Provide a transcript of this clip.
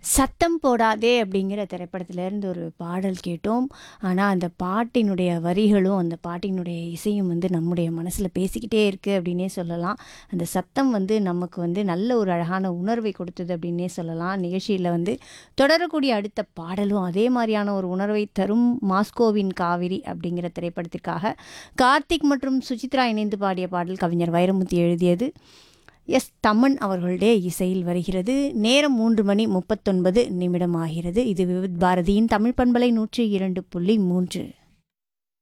சத்தம் போடாதே அப்படிங்கிற திரைப்படத்திலேருந்து ஒரு பாடல் கேட்டோம் ஆனால் அந்த பாட்டினுடைய வரிகளும் அந்த பாட்டினுடைய இசையும் வந்து நம்முடைய மனசில் பேசிக்கிட்டே இருக்குது அப்படின்னே சொல்லலாம் அந்த சத்தம் வந்து நமக்கு வந்து நல்ல ஒரு அழகான உணர்வை கொடுத்தது அப்படின்னே சொல்லலாம் நிகழ்ச்சியில் வந்து தொடரக்கூடிய அடுத்த பாடலும் அதே மாதிரியான ஒரு உணர்வை தரும் மாஸ்கோவின் காவிரி அப்படிங்கிற திரைப்படத்திற்காக கார்த்திக் மற்றும் சுசித்ரா இணைந்து பாடிய பாடல் கவிஞர் வைரமுத்து எழுதியது எஸ் தமன் அவர்களுடைய இசையில் வருகிறது நேரம் மூன்று மணி முப்பத்தொன்பது நிமிடம் ஆகிறது இது விவித் பாரதியின் தமிழ் பண்பலை நூற்றி இரண்டு புள்ளி மூன்று